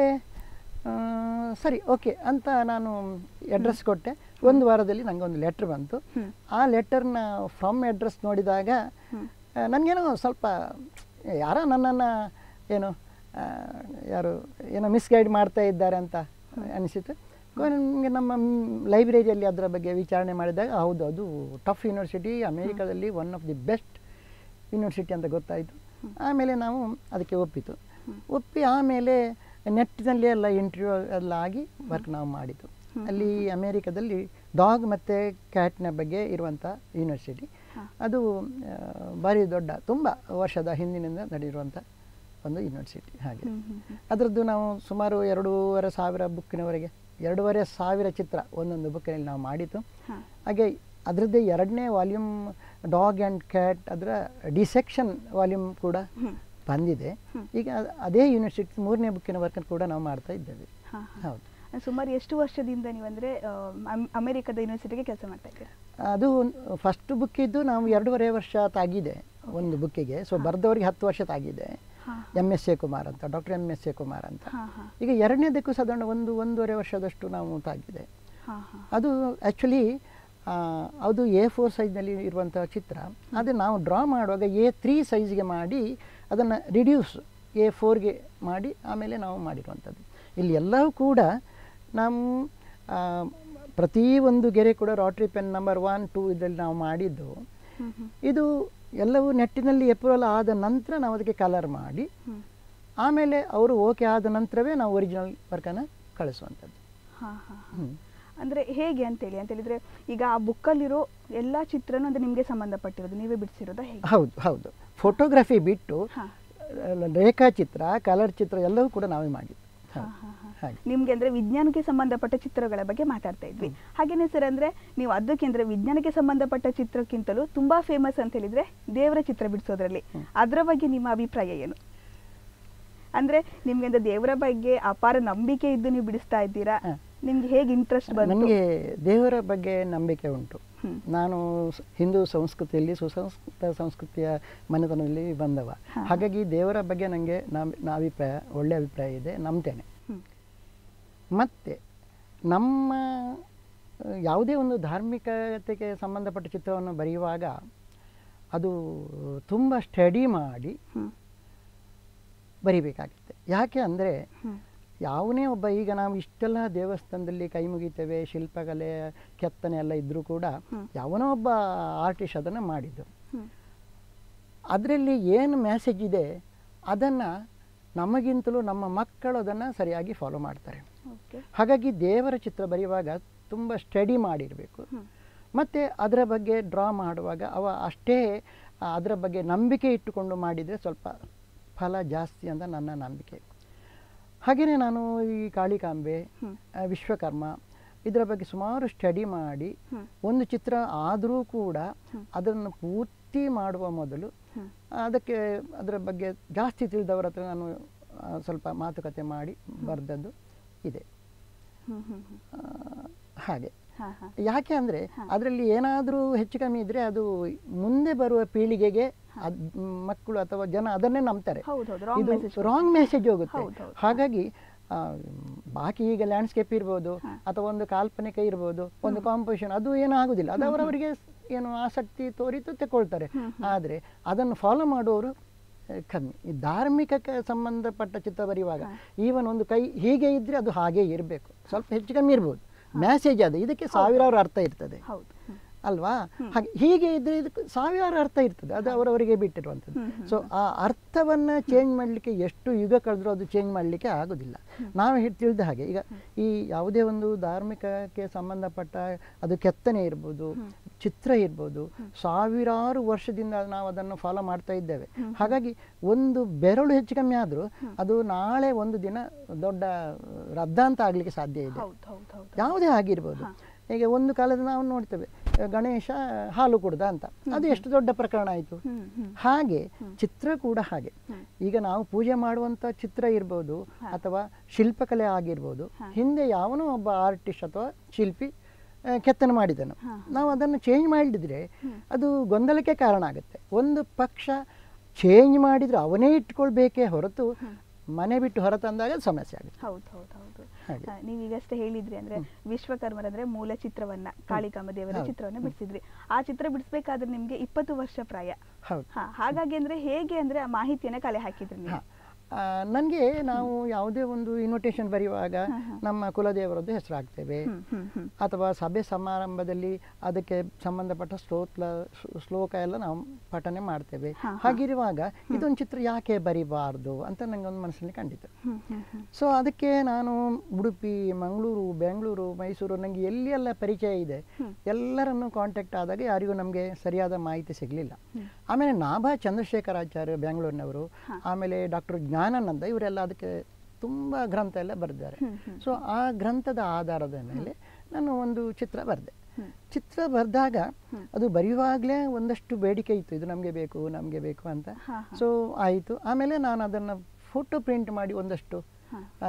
ಆ, ಸರಿ ಓಕೆ ಅಂತ ನಾನು ಅಡ್ರೆಸ್ ಕೊಟ್ಟೆ ಒಂದು ವಾರದಲ್ಲಿ ನನಗೆ ಒಂದು ಲೆಟ್ರ್ ಬಂತು ಹ್ಮ್. ಆ ಲೆಟರ್ನ ಫ್ರಮ್ ಅಡ್ರೆಸ್ ನೋಡಿದಾಗ ಹ್ಮ್. ಆ, ನನಗೇನೋ ಸ್ವಲ್ಪ ಯಾರೋ ನನ್ನನ್ನು ಏನು ಆ, ಯಾರು ಏನೋ ಮಿಸ್ಗೈಡ್ ಮಾಡ್ತಾ ಇದ್ದಾರೆ ಅಂತ ಅನಿಸಿತು ನನಗೆ ನಮ್ಮ ಲೈಬ್ರರಿಯಲ್ಲಿ ಅದರ ಬಗ್ಗೆ ವಿಚಾರಣೆ ಮಾಡಿದಾಗ ಹೌದು ಅದು ಟಫ್ ಯೂನಿವರ್ಸಿಟಿ ಅಮೇರಿಕಾದಲ್ಲಿ one of the best university ಅಂತ ಗೊತ್ತಾಯಿತು ಆಮೇಲೆ ನಾವು ಅದಕ್ಕೆ ಒಪ್ಪಿತು ಒಪ್ಪಿ ಆಮೇಲೆ ನೆಟ್ಟಿನಲ್ಲಿ ಎಲ್ಲ ಇಂಟರ್ವ್ಯೂ ಎಲ್ಲ ಆಗಿ ವರ್ಕ್ ನಾವು ಮಾಡಿದ್ದು ಅಲ್ಲಿ ಅಮೇರಿಕಾದಲ್ಲಿ ಡಾಗ್ ಮತ್ತು ಕ್ಯಾಟ್ನ ಬಗ್ಗೆ ಇರುವಂಥ ಯೂನಿವರ್ಸಿಟಿ ಹಾ. ಅದು ಆ, ಭಾರಿ ದೊಡ್ಡ ತುಂಬ ವರ್ಷದ ಹಿಂದಿನಿಂದ ನಡೆದಿರುವಂಥ ಒಂದು ಯೂನಿವರ್ಸಿಟಿ ಹಾಗೆ ಹ್ಮ್, ಹ್ಮ್, ಹ್ಮ್. ಅದರದ್ದು ನಾವು ಸುಮಾರು ಎರಡೂವರೆ ಸಾವಿರ ಬುಕ್ಕಿನವರೆಗೆ ಎರಡೂವರೆ ಸಾವಿರ ಚಿತ್ರ ಒಂದೊಂದು ಬುಕ್ಕಿನಲ್ಲಿ ನಾವು ಮಾಡಿದ್ದು ಹಾ. ಹಾಗೆ ಅದರದ್ದೇ ಎರಡನೇ ವಾಲ್ಯೂಮ್ ಡಾಗ್ ಆ್ಯಂಡ್ ಕ್ಯಾಟ್ ಅದರ ಡಿಸೆಕ್ಷನ್ ವಾಲ್ಯೂಮ್ ಕೂಡ ಹ್ಮ್. ಬಂದಿದೆ ಹ್ಮ್. ಈಗ ಅದ್- ಅದೇ ಯೂನಿವರ್ಸಿಟಿ ಮೂರನೇ ಬುಕ್ಕಿನ ವರ್ಕ್ ಕೂಡ ನಾವು ಮಾಡ್ತಾ ಇದ್ದೇವೆ ಹಾ, ಹಾ. ಹೌದು ಸುಮಾರು ಎಷ್ಟು ವರ್ಷದಿಂದ ನೀವಂದ್ರೆ ಆ, ಅಮ್- ಅಮೆರಿಕದ ಯೂನಿವರ್ಸಿಟಿಗೆ ಕೆಲಸ ಮಾಡ್ತಾ ಇದ್ದೀರಾ ಅದು ಫಸ್ಟ್ ಬುಕ್ಕಿದ್ದು ನಾವು ಎರಡೂವರೆ ವರ್ಷ ತಾಗಿದೆ ಒಂದು ಬುಕ್ಕಿಗೆ ಸೊ ಬರೆದವರಿಗೆ ಹತ್ತು ವರ್ಷ ತಾಗಿದೆ ಹಾ. ಎಮ್ ಎಸ್ ಎ ಕುಮಾರ್ ಅಂತ doctor M S A Kumar ಅಂತ ಹಾ, ಹಾ. ಈಗ ಎರಡನೇದಕ್ಕೂ ಸಾಧಾರಣ ಒಂದು ಒಂದೂವರೆ ವರ್ಷದಷ್ಟು ನಾವು ತಾಗಿದೆ ಹಾ, ಹಾ. ಅದು ಆ್ಯಕ್ಚುಲಿ ಅದು ಎ ಫೋರ್ ಸೈಜ್ನಲ್ಲಿ ಇರುವಂಥ ಚಿತ್ರ ಆದರೆ ನಾವು ಡ್ರಾ ಮಾಡುವಾಗ ಎ ತ್ರೀ ಸೈಜ್ಗೆ ಮಾಡಿ ಅದನ್ನು ರಿಡ್ಯೂಸ್ ಎ ಫೋರ್ಗೆ ಮಾಡಿ ಆಮೇಲೆ ನಾವು ಮಾಡಿರುವಂಥದ್ದು ಇಲ್ಲಿ ಎಲ್ಲವೂ ಕೂಡ ನಾವು ಆ, ಪ್ರತಿ ಒಂದು ಗೆರೆ ಕೂಡ ರಾಟ್ರಿ ಪೆನ್ ನಂಬರ್ ಒನ್ ಟೂ ಇದರಲ್ಲಿ ನಾವು ಮಾಡಿದ್ದು ಹ್ಮ್, ಹ್ಮ್, ಇದು ಎಲ್ಲವೂ ನೆಟ್ಟಿನಲ್ಲಿ ಎಪ್ರೂವಲ್ ಆದ ನಂತರ ನಾವು ಅದಕ್ಕೆ ಕಲರ್ ಮಾಡಿ ಹ್ಮ್. ಆಮೇಲೆ ಅವರು ಓಕೆ ಆದ ನಂತರವೇ ನಾವು ಒರಿಜಿನಲ್ ವರ್ಕನ್ನು ಕಳಿಸುವಂಥದ್ದು ಹಾ, ಹಾ, ಹಾ. ಹ್ಮ್. ಅಂದ್ರೆ ಹೇಗೆ ಅಂತೇಳಿ ಅಂತ ಹೇಳಿದ್ರೆ ಈಗ ಆ ಬುಕ್ಕಲ್ಲಿರೋ ಎಲ್ಲಾ ಚಿತ್ರನೂ ಅಂದ್ರೆ ನಿಮ್ಗೆ ಸಂಬಂಧಪಟ್ಟಿರೋದು ನೀವೇ ಬಿಡಿಸಿರೋದಾ ಹೇಗೆ ಹೌದು ಹೌದು ಫೋಟೋಗ್ರಫಿ ಬಿಟ್ಟು ಹಾ. ಅಹ್, ರೇಖಾಚಿತ್ರ ಕಲರ್ ಚಿತ್ರ ಎಲ್ಲವೂ ಕೂಡ ನಾವೇ ಮಾಡಿದ್ದು ಹಾ, ಹೌದು. ಹಾ, ಹಾ. ಹಾಗೆ ನಿಮ್ಗೆ ಅಂದ್ರೆ ವಿಜ್ಞಾನಕ್ಕೆ ಸಂಬಂಧಪಟ್ಟ ಚಿತ್ರಗಳ ಬಗ್ಗೆ ಮಾತಾಡ್ತಾ ಇದ್ವಿ ಹಾಗೇನೆ ಸರ್ ಅಂದ್ರೆ ನೀವು ಅದಕ್ಕೆ ಅಂದ್ರೆ ವಿಜ್ಞಾನಕ್ಕೆ ಸಂಬಂಧಪಟ್ಟ ಚಿತ್ರಕ್ಕಿಂತಲೂ ತುಂಬಾ ಫೇಮಸ್ ಅಂತ ಹೇಳಿದ್ರೆ ದೇವರ ಚಿತ್ರ ಬಿಡಿಸೋದ್ರಲ್ಲಿ ಅದರ ಬಗ್ಗೆ ನಿಮ್ಮ ಅಭಿಪ್ರಾಯ ಏನು ಅಂದ್ರೆ ನಿಮ್ಗೆ ಅಂದ್ರೆ ದೇವರ ಬಗ್ಗೆ ಅಪಾರ ನಂಬಿಕೆ ಇದ್ದು ನೀವು ಬಿಡಿಸ್ತಾ ಇದ್ದೀರಾ ಹ. ನಿಮ್ಗೆ ಹೇಗೆ ಇಂಟ್ರೆಸ್ಟ್ ಬಂತು ನನಗೆ ದೇವರ ಬಗ್ಗೆ ನಂಬಿಕೆ ಉಂಟು ಹ್ಮ್. ನಾನು ಸ- ಹಿಂದೂ ಸಂಸ್ಕೃತಿಯಲ್ಲಿ ಸುಸಂಸ್ಕೃತ ಸಂಸ್ಕೃತಿಯ ಮನೆತನದಲ್ಲಿ ಬಂದವ ಹಾ. ಹಾಗಾಗಿ ದೇವರ ಬಗ್ಗೆ ನನಗೆ ನಾ ಅಭಿಪ್ರಾಯ ಒಳ್ಳೆಯ ಅಭಿಪ್ರಾಯ ಇದೆ ನಂಬ್ತೇನೆ ಹ್ಮ್. ಮತ್ತು ನಮ್ಮ ಅಹ್, ಯಾವುದೇ ಒಂದು ಧಾರ್ಮಿಕತೆಗೆ ಸಂಬಂಧಪಟ್ಟ ಚಿತ್ರವನ್ನು ಬರೆಯುವಾಗ ಅದು ತುಂಬ ಸ್ಟಡಿ ಮಾಡಿ ಹ್ಮ್. ಬರಿಬೇಕಾಗುತ್ತೆ ಯಾಕೆ ಅಂದರೆ ಹ್ಮ್. ಯಾವನೇ ಒಬ್ಬ ಈಗ ನಾವು ಇಷ್ಟೆಲ್ಲ ದೇವಸ್ಥಾನದಲ್ಲಿ ಕೈ ಮುಗಿತೇವೆ ಶಿಲ್ಪಕಲೆ ಕೆತ್ತನೆ ಎಲ್ಲ ಇದ್ದರೂ ಕೂಡ ಹ್ಮ್. ಯಾವನೋ ಒಬ್ಬ ಆರ್ಟಿಸ್ಟ್ ಅದನ್ನು ಮಾಡಿದ್ದು ಹ್ಮ್. ಅದರಲ್ಲಿ ಏನು ಮ್ಯಾಸೇಜ್ ಇದೆ ಅದನ್ನು ನಮಗಿಂತಲೂ ನಮ್ಮ ಮಕ್ಕಳು ಅದನ್ನು ಸರಿಯಾಗಿ ಫಾಲೋ ಮಾಡ್ತಾರೆ ಓಕೆ ಹಾಗಾಗಿ ದೇವರ ಚಿತ್ರ ಬರೆಯುವಾಗ ತುಂಬ ಸ್ಟಡಿ ಮಾಡಿರಬೇಕು ಹ್ಮ್. ಮತ್ತು ಅದರ ಬಗ್ಗೆ ಡ್ರಾ ಮಾಡುವಾಗ ಅವ ಅಷ್ಟೇ ಆ, ಅದರ ಬಗ್ಗೆ ನಂಬಿಕೆ ಇಟ್ಟುಕೊಂಡು ಮಾಡಿದರೆ ಸ್ವಲ್ಪ ಫಲ ಜಾಸ್ತಿ ಅಂತ ನನ್ನ ನಂಬಿಕೆ ಹಾಗೆಯೇ ನಾನು ಈ ಕಾಳಿಕಾಂಬೆ ಹ್ಮ್. ಆ, ವಿಶ್ವಕರ್ಮ ಇದರ ಬಗ್ಗೆ ಸುಮಾರು ಸ್ಟಡಿ ಮಾಡಿ ಹ್ಮ್. ಒಂದು ಚಿತ್ರ ಆದರೂ ಕೂಡ ಹ್ಮ್. ಅದನ್ನು ಪೂರ್ತಿ ಮಾಡುವ ಮೊದಲು ಹ್ಮ್. ಅದಕ್ಕೆ ಅದರ ಬಗ್ಗೆ ಜಾಸ್ತಿ ತಿಳಿದವರ ಹತ್ರ ನಾನು ಆ, ಸ್ವಲ್ಪ ಮಾತುಕತೆ ಮಾಡಿ ಬರೆದದ್ದು ಇದೆ ಹ್ಮ್. ಹ್ಮ್. ಹ್ಮ್. ಆ, ಹಾಗೆ ಹಾ, ಹಾ. ಯಾಕೆ ಅಂದರೆ ಹಾ. ಅದರಲ್ಲಿ ಏನಾದರೂ ಹೆಚ್ಚು ಕಮ್ಮಿ ಇದ್ದರೆ ಅದು ಮುಂದೆ ಬರುವ ಪೀಳಿಗೆಗೆ ಅದ್ ಮಕ್ಕಳು ಅಥವಾ ಜನ ಅದನ್ನೇ ನಂಬ್ತಾರೆ ಹೌದು, ಹೌದು. Wrong ಇದು message ರಾಂಗ್ ಮೆಸೇಜ್ ಹೋಗುತ್ತೆ ಹೌದು, ಹೌದು. ಹಾಗಾಗಿ ಆ, ಬಾಕಿ ಈಗ ಲ್ಯಾಂಡ್ಸ್ಕೇಪ್ ಇರ್ಬೋದು ಹಾ. ಅಥವಾ ಒಂದು ಕಾಲ್ಪನಿಕ ಇರ್ಬೋದು ಒಂದು ಕಾಂಪೋಸಿಷನ್ ಅದು ಏನೂ ಆಗುದಿಲ್ಲ ಅದು ಅವರವರಿಗೆ ಏನು ಆಸಕ್ತಿ ತೋರಿತು ತಗೊಳ್ತಾರೆ ಹ್ಮ್, ಹ್ಮ್. ಆದರೆ ಅದನ್ನು ಫಾಲೋ ಮಾಡುವವರು ಆ, ಕಮ್ಮಿ ಈ ಧಾರ್ಮಿಕಕ್ಕೆ ಸಂಬಂಧಪಟ್ಟ ಚಿತ್ರ ಬರೆಯುವಾಗ ಹಾ. ಈವನ್ ಒಂದು ಕೈ ಹೀಗೆ ಇದ್ರೆ ಅದು ಹಾಗೆ ಇರಬೇಕು ಸ್ವಲ್ಪ ಹೆಚ್ಚು ಕಮ್ಮಿ ಇರ್ಬೋದು ಮ್ಯಾಸೇಜ್ ಅದು ಇದಕ್ಕೆ ಸಾವಿರಾರು ಅರ್ಥ ಇರ್ತದೆ ಹೌದು ಹ್ಮ್. ಅಲ್ವಾ ಹ್ಮ್. ಹಾಗೆ ಹೀಗೆ ಇದ್ರೆ ಇದಕ್ಕೆ ಸಾವಿರಾರು ಅರ್ಥ ಇರ್ತದೆ ಅದು ಅವರವರಿಗೆ ಬಿಟ್ಟಿರುವಂಥದ್ದು ಹ್ಮ್, ಹ್ಮ್, ಸೊ ಆ ಅರ್ಥವನ್ನು ಚೇಂಜ್ ಮಾಡಲಿಕ್ಕೆ ಎಷ್ಟು ಯುಗ ಕಳೆದ್ರೂ ಅದು ಚೇಂಜ್ ಮಾಡಲಿಕ್ಕೆ ಆಗೋದಿಲ್ಲ ನಾವು ಹಿ- ತಿಳಿದ ಹಾಗೆ ಈಗ ಈ ಯಾವುದೇ ಒಂದು ಧಾರ್ಮಿಕಕ್ಕೆ ಸಂಬಂಧಪಟ್ಟ ಅದು ಕೆತ್ತನೆ ಇರ್ಬೋದು ಚಿತ್ರ ಇರ್ಬೋದು ಸಾವಿರಾರು ವರ್ಷದಿಂದ ನಾವು ಅದನ್ನು ಫಾಲೋ ಮಾಡ್ತಾ ಇದ್ದೇವೆ ಹಾಗಾಗಿ ಒಂದು ಬೆರಳು ಹೆಚ್ಚು ಕಮ್ಮಿ ಆದರೂ ಅದು ನಾಳೆ ಒಂದು ದಿನ ದೊಡ್ಡ ರದ್ದಾಂತ ಆಗಲಿಕ್ಕೆ ಸಾಧ್ಯ ಇದೆ ಹೌದು ಹೌದು ಹೌದು ಯಾವುದೇ ಆಗಿರ್ಬೋದು ಈಗ ಒಂದು ಕಾಲದ ನಾವು ನೋಡ್ತೇವೆ ಅಹ್, ಗಣೇಶ ಹಾಲು ಕುಡ್ದ ಅಂತ ಅದು ಎಷ್ಟು ದೊಡ್ಡ ಪ್ರಕರಣ ಆಯಿತು ಹ್ಮ್ ಹ್ಮ್ ಹಾಗೆ ಚಿತ್ರ ಕೂಡ ಹಾಗೆ ಹ್ಮ್. ಈಗ ನಾವು ಪೂಜೆ ಮಾಡುವಂಥ ಚಿತ್ರ ಇರ್ಬೋದು ಅಥವಾ ಶಿಲ್ಪಕಲೆ ಆಗಿರ್ಬೋದು ಹಿಂದೆ ಯಾವನೋ ಒಬ್ಬ ಆರ್ಟಿಸ್ಟ್ ಅಥವಾ ಶಿಲ್ಪಿ ಅಹ್, ಕೆತ್ತನೆ ಮಾಡಿದನು ಹಾ. ನಾವು ಅದನ್ನು ಚೇಂಜ್ ಮಾಡಿದ್ರೆ ಅದು ಗೊಂದಲಕ್ಕೆ ಕಾರಣ ಆಗುತ್ತೆ ಒಂದು ಪಕ್ಷ ಚೇಂಜ್ ಮಾಡಿದ್ರೆ ಅವನೇ ಇಟ್ಕೊಳ್ಬೇಕೇ ಹೊರತು ಮನೆ ಬಿಟ್ಟು ಹೊರ ತಂದಾಗ ಅದು ಸಮಸ್ಯೆ ಆಗುತ್ತೆ ಹೌದು ಹೌದು ಹೌದು ಹಾಗೆ. ಆ, ನೀವು ಈಗಷ್ಟೇ ಹೇಳಿದ್ರಿ ಅಂದ್ರೆ ವಿಶ್ವಕರ್ಮರ ಅಂದ್ರೆ ಮೂಲ ಚಿತ್ರವನ್ನ ಕಾಳಿಕಾಂಬ ದೇವರ ಹೌದು. ಚಿತ್ರವನ್ನ ಬಿಡಿಸಿದ್ರಿ ಆ ಚಿತ್ರ ಬಿಡಿಸ್ಬೇಕಾದ್ರೆ ನಿಮ್ಗೆ ಇಪ್ಪತ್ತು ವರ್ಷ ಪ್ರಾಯ ಹೌದು ಹಾ ಹಾಗಾಗಿ ಅಂದ್ರೆ ಹೇಗೆ ಅಂದ್ರೆ ಆ ಮಾಹಿತಿಯನ್ನ ಕಲೆ ಹಾಕಿದ್ರಿ ನೀವು ಹಾ. ನನಗೆ ನಾವು ಯಾವುದೇ ಒಂದು ಇನ್ವಿಟೇಷನ್ ಬರೆಯುವಾಗ ನಮ್ಮ ಕುಲದೇವರದ್ದು ಹೆಸರು ಹಾಕ್ತೇವೆ ಹ್ಮ್ ಹ್ಮ್ ಹ್ಮ್ ಅಥವಾ ಸಭೆ ಸಮಾರಂಭದಲ್ಲಿ ಅದಕ್ಕೆ ಸಂಬಂಧಪಟ್ಟ ಶ್ಲೋಕ ಶ್ಲೋಕ ಎಲ್ಲ ನಾವು ಪಠನೆ ಮಾಡ್ತೇವೆ ಹಾ, ಹಾ. ಹಾಗಿರುವಾಗ ಇದೊಂದು ಚಿತ್ರ ಯಾಕೆ ಬರಿಬಾರ್ದು ಅಂತ ನನಗೆ ಒಂದು ಮನಸ್ಸಲ್ಲಿ ಕಂಡಿತು ಹ್ಮ್ ಹ್ಮ್ ಹ್ಮ್ ಸೊ ಅದಕ್ಕೆ ನಾನು ಉಡುಪಿ ಮಂಗಳೂರು ಬೆಂಗಳೂರು ಮೈಸೂರು ನನಗೆ ಎಲ್ಲಿ ಎಲ್ಲ ಪರಿಚಯ ಇದೆ ಹ್ಮ್. ಎಲ್ಲರನ್ನು ಕಾಂಟ್ಯಾಕ್ಟ್ ಆದಾಗ ಯಾರಿಗೂ ನಮಗೆ ಸರಿಯಾದ ಮಾಹಿತಿ ಸಿಗಲಿಲ್ಲ ಹ್ಮ್. ಆಮೇಲೆ ನಾಭಾ ಚಂದ್ರಶೇಖರಾಚಾರ್ಯ ಬೆಂಗಳೂರಿನವರು ಹಾ. ಆಮೇಲೆ ಡಾಕ್ಟರ್ ಜ್ಞಾನಾನಂದ ಇವರೆಲ್ಲ ಅದಕ್ಕೆ ತುಂಬ ಗ್ರಂಥ ಎಲ್ಲ ಬರೆದಿದ್ದಾರೆ ಹ್ಮ್ ಹ್ಮ್ ಸೊ ಆ ಗ್ರಂಥದ ಆಧಾರದ ಮೇಲೆ ನಾನು ಒಂದು ಚಿತ್ರ ಬರೆದೆ ಹ್ಮ್. ಚಿತ್ರ ಬರೆದಾಗ ಹ್ಮ್. ಅದು ಬರೆಯುವಾಗಲೇ ಒಂದಷ್ಟು ಬೇಡಿಕೆ ಇತ್ತು ಇದು ನಮಗೆ ಬೇಕು ನಮಗೆ ಬೇಕು ಅಂತ ಹಾ, ಹಾ. ಸೊ ಆಯಿತು ಆಮೇಲೆ ನಾನು ಅದನ್ನು ಫೋಟೋ ಪ್ರಿಂಟ್ ಮಾಡಿ ಒಂದಷ್ಟು ಹಾ. ಆ,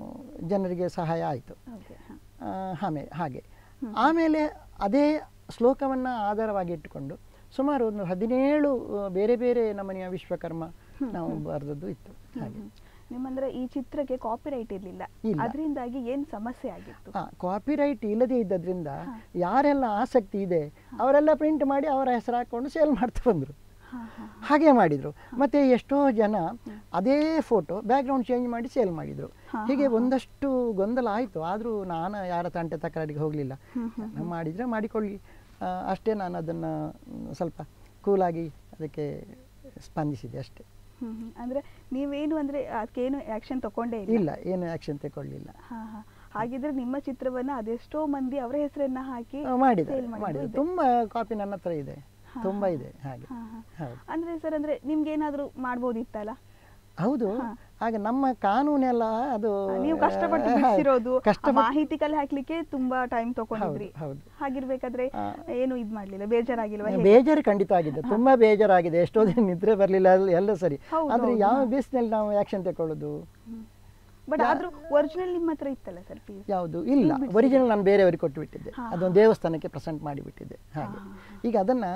ಜನರಿಗೆ ಸಹಾಯ ಆಯಿತು ಓಕೆ ಹಾ. ಆಮೇಲೆ ಹಾಗೆ ಆಮೇಲೆ ಅದೇ ಶ್ಲೋಕವನ್ನು ಆಧಾರವಾಗಿ ಇಟ್ಟುಕೊಂಡು ಸುಮಾರು ಒಂದು ಹದಿನೇಳು ಆ, ಬೇರೆ ಬೇರೆ ನಮನೆಯ ವಿಶ್ವಕರ್ಮ ನಾವು ಬರೆದದ್ದು ಇತ್ತು ಹಾಗೆ ಹ್ಮ್. ನಿಮ್ಮಂದ್ರೆ ಈ ಚಿತ್ರಕ್ಕೆ ಕಾಪಿರೈಟ್ ಇರ್ಲಿಲ್ಲ ಇಲ್ಲ. ಅದರಿಂದಾಗಿ ಏನ್ ಸಮಸ್ಯೆ ಆಗಿತ್ತು ಕಾಪಿರೈಟ್ ಇಲ್ಲದೆ ಇದ್ದದ್ರಿಂದ ಯಾರೆಲ್ಲ ಆಸಕ್ತಿ ಇದೆ ಅವರೆಲ್ಲ ಪ್ರಿಂಟ್ ಮಾಡಿ ಅವರ ಹೆಸರು ಹಾಕೊಂಡು ಸೇಲ್ ಮಾಡ್ತಾ ಬಂದರು ಹಾ, ಹಾ. ಹಾಗೆ ಮಾಡಿದರು ಮತ್ತು ಎಷ್ಟೋ ಜನ ಅದೇ ಫೋಟೋ ಬ್ಯಾಕ್ಗ್ರೌಂಡ್ ಚೇಂಜ್ ಮಾಡಿ ಸೇಲ್ ಮಾಡಿದರು ಹಾ, ಹೀಗೆ ಒಂದಷ್ಟು ಗೊಂದಲ ಆಯಿತು ಆದರೂ ನಾನು ಯಾರ ತಂಟೆ ತಕರಾರಿಗೆ ಹೋಗಲಿಲ್ಲ ಹ್ಮ್, ಹ್ಮ್, ಮಾಡಿದರೆ ಮಾಡಿಕೊಳ್ಳಿ ಆ, ಅಷ್ಟೇ ನಾನು ಅದನ್ನು ಸ್ವಲ್ಪ ಕೂಲಾಗಿ ಅದಕ್ಕೆ ಸ್ಪಂದಿಸಿದೆ ಅಷ್ಟೇ ಹ್ಮ್ ಹ್ಮ್. ಅಂದ್ರೆ ನೀವೇನು ಅಂದ್ರೆ ಅದಕ್ಕೇನು ಆಕ್ಷನ್ ತಕೊಂಡೇ ಇಲ್ಲ ಇಲ್ಲ ಏನು ಆ್ಯಕ್ಷನ್ ತಗೊಳ್ಳಿಲ್ಲ ಹಾ, ಹಾ. ಹಾಗಿದ್ರೆ ನಿಮ್ಮ ಚಿತ್ರವನ್ನ ಅದೆಷ್ಟೋ ಮಂದಿ ಅವರ ಹೆಸರನ್ನ ಹಾಕಿ ಮಾಡಿದೆ sale ಮಾಡಿದ್ದು ಮಾಡಿದೆ ಇದೆ. ತುಂಬ ಕಾಪಿ ನನ್ನ ಹತ್ರ ಇದೆ ಹಾ, ತುಂಬ ಹಾ. ಇದೆ ಹಾಗೆ ಹಾ, ಹಾ. ಹೌದು ಅಂದ್ರೆ ಸರ್ ಅಂದ್ರೆ ನಿಮ್ಗೆ ಏನಾದ್ರು ಮಾಡ್ಬೋದಿತ್ತಲ್ಲ ಹೌದು ಹಾ. ಹಾಗೆ ನಮ್ಮ ಕಾನೂನೆಲ್ಲ ಅದು ನೀವು ಕಷ್ಟಪಟ್ಟು ಆ, ಬಿಡಿಸಿರೋದು ಆ ಕಷ್ಟಪಟ್ಟು ಮಾಹಿತಿ ಕಲೆ ಹಾಕ್ಲಿಕ್ಕೆ ತುಂಬಾ ಟೈಮ್ ತಗೊಂಡಿದ್ರಿ ಹೌದು. ಹಾಗಿರ್ಬೇಕಾದ್ರೆ ಆ. ಏನು ಇದ್ ಮಾಡ್ಲಿಲ್ಲ ಬೇಜಾರಾಗಿಲ್ವಾ ಹೇಗೆ? ಬೇಜಾರು ಖಂಡಿತ ಆಗಿದೆ ತುಂಬಾ ಬೇಜಾರಾಗಿದೆ ಎಷ್ಟೋ ದಿನ ನಿದ್ರೆ ಬರಲಿಲ್ಲ ಎಲ್ಲ ಸರಿ ಹೌದು, ಆದ್ರೆ ಹೌದು, ಯಾವ ಹಾ. ಬೇಸ್ನಲ್ಲಿ ನಾವು ಆಕ್ಷನ್ ತಗೊಳ್ಳೋದು ಬಟ್ ಆದ್ರೂ ಒರಿಜಿನಲ್ ನಿಮ್ಮ ಹತ್ರ ಇತ್ತಲ್ಲ ಸರ್ ಪೀಸ್ ಯಾವುದು ಇಲ್ಲ ನೀವು ಬಿಡ್ಸಿದ್ದು? ಒರಿಜಿನಲ್ ನಾನು ಬೇರೆಯವರಿಗೆ ಕೊಟ್ಟು ಬಿಟ್ಟಿದ್ದೆ ಹಾ, ಅದೊಂದು ದೇವಸ್ಥಾನಕ್ಕೆ ಪ್ರೆಸೆಂಟ್ ಮಾಡಿಬಿಟ್ಟಿದ್ದೆ ಹಾಗೆ ಹಾ, ಈಗ ಅದನ್ನು